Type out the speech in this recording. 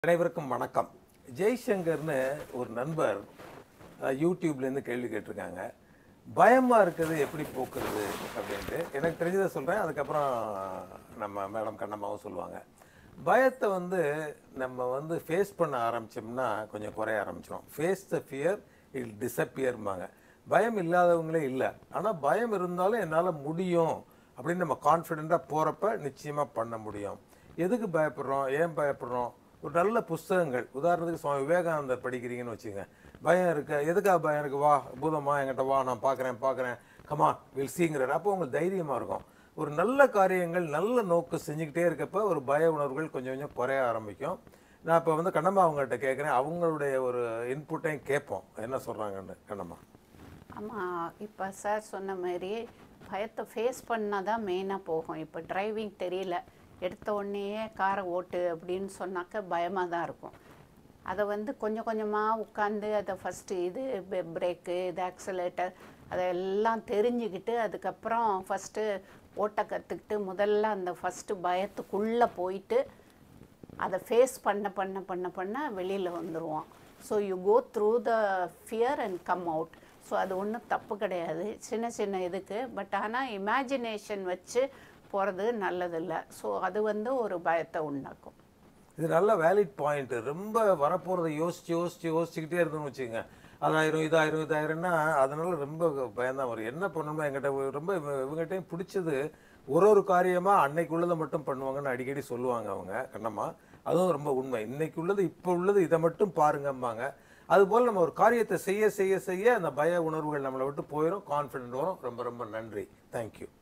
அனைவருக்கும் வணக்கம் ஜெய்சங்கர்னு ஒரு நண்பர் அஹ், யூடியூப்லேருந்து கேள்வி கேட்டிருக்காங்க பயமாக இருக்கிறது எப்படி போக்குறது அப்படின்ட்டு எனக்கு தெரிஞ்சதை சொல்கிறேன் அதுக்கப்புறம் நம்ம மேடம் கண்ணம்மாவும் சொல்லுவாங்க பயத்தை வந்து நம்ம வந்து ஃபேஸ் பண்ண ஆரம்பிச்சோம்னா கொஞ்சம் குறைய ஆரம்பிச்சிடும் ஃபேஸ் த ஃபியர் இல் டிசப்பியர்மாங்க பயம் இல்லாதவங்களே இல்லை ஆனால் பயம் இருந்தாலும் என்னால் முடியும் அப்படின்னு நம்ம கான்ஃபிடெண்ட்டாக போகிறப்ப நிச்சயமாக பண்ண முடியும் எதுக்கு பயப்படுறோம் ஏன் பயப்படுறோம் ஒரு நல்ல புஸ்தகங்கள் உதாரணத்துக்கு சுவாமி விவேகானந்தர் படிக்கிறீங்கன்னு வச்சுங்க பயம் இருக்கு எதுக்காக பயம் இருக்கு வா பூதமா என்கிட்ட வா நான் பார்க்குறேன் பார்க்குறேன் கமா வில் சீங்கிறார் அப்போ உங்களுக்கு தைரியமாக இருக்கும் ஒரு நல்ல காரியங்கள் நல்ல நோக்கு செஞ்சுக்கிட்டே இருக்கப்ப ஒரு பய உணர்வுகள் கொஞ்சம் கொஞ்சம் குறைய ஆரம்பிக்கும் நான் இப்போ வந்து கண்ணம்மா அவங்கள்ட்ட கேட்குறேன் அவங்களுடைய ஒரு இன்புட்டையும் கேட்போம் என்ன சொல்கிறாங்கன்னு கண்ணம்மா ஆமாம் இப்போ சார் சொன்ன மாதிரி பயத்தை ஃபேஸ் பண்ணால் தான் மெயினாக போகும் இப்போ டிரைவிங் தெரியல எடுத்த உடனேயே காரை ஓட்டு அப்படின்னு சொன்னாக்க பயமாக தான் இருக்கும் அதை வந்து கொஞ்சம் கொஞ்சமாக உட்காந்து அதை ஃபஸ்ட்டு இது பிரேக்கு இது ஆக்சலேட்டர் அதெல்லாம் தெரிஞ்சுக்கிட்டு அதுக்கப்புறம் ஃபஸ்ட்டு ஓட்ட கற்றுக்கிட்டு முதல்ல அந்த ஃபஸ்ட்டு பயத்துக்குள்ளே போயிட்டு அதை ஃபேஸ் பண்ண பண்ண பண்ண பண்ண வெளியில் வந்துடுவோம் so you go through the fear and come out so அது ஒன்றும் தப்பு கிடையாது சின்ன சின்ன இதுக்கு பட் ஆனால் இமேஜினேஷன் வச்சு போகிறது நல்லதில்லை ஸோ அது வந்து ஒரு பயத்தை உண்டாக்கும் இது நல்ல வேலிட் பாயிண்ட் ரொம்ப வரப்போறதை யோசிச்சு யோசிச்சு யோசிச்சுக்கிட்டே இருந்தோம்னு வச்சுக்கோங்க அதாயிரம் இதாயிரம் இதாயிரம்னா அதனால ரொம்ப பயம்தான் வரும் என்ன பண்ணணுமோ என்கிட்ட ரொம்ப இவ- இவங்ககிட்டயும் பிடிச்சது ஒரு ஒரு காரியமா அன்னைக்கு உள்ளதை மட்டும் பண்ணுவாங்கன்னு அடிக்கடி சொல்லுவாங்க அவங்க கண்ணம்மா அதுவும் ரொம்ப உண்மை இன்னைக்கு உள்ளது இப்போ உள்ளது இதை மட்டும் பாருங்கம்பாங்க அதுபோல் நம்ம ஒரு காரியத்தை செய்ய செய்ய செய்ய அந்த பய உணர்வுகள் நம்மளை விட்டு போயிடும் கான்ஃபிடென்ட் வரும் ரொம்ப ரொம்ப நன்றி தேங்க்யூ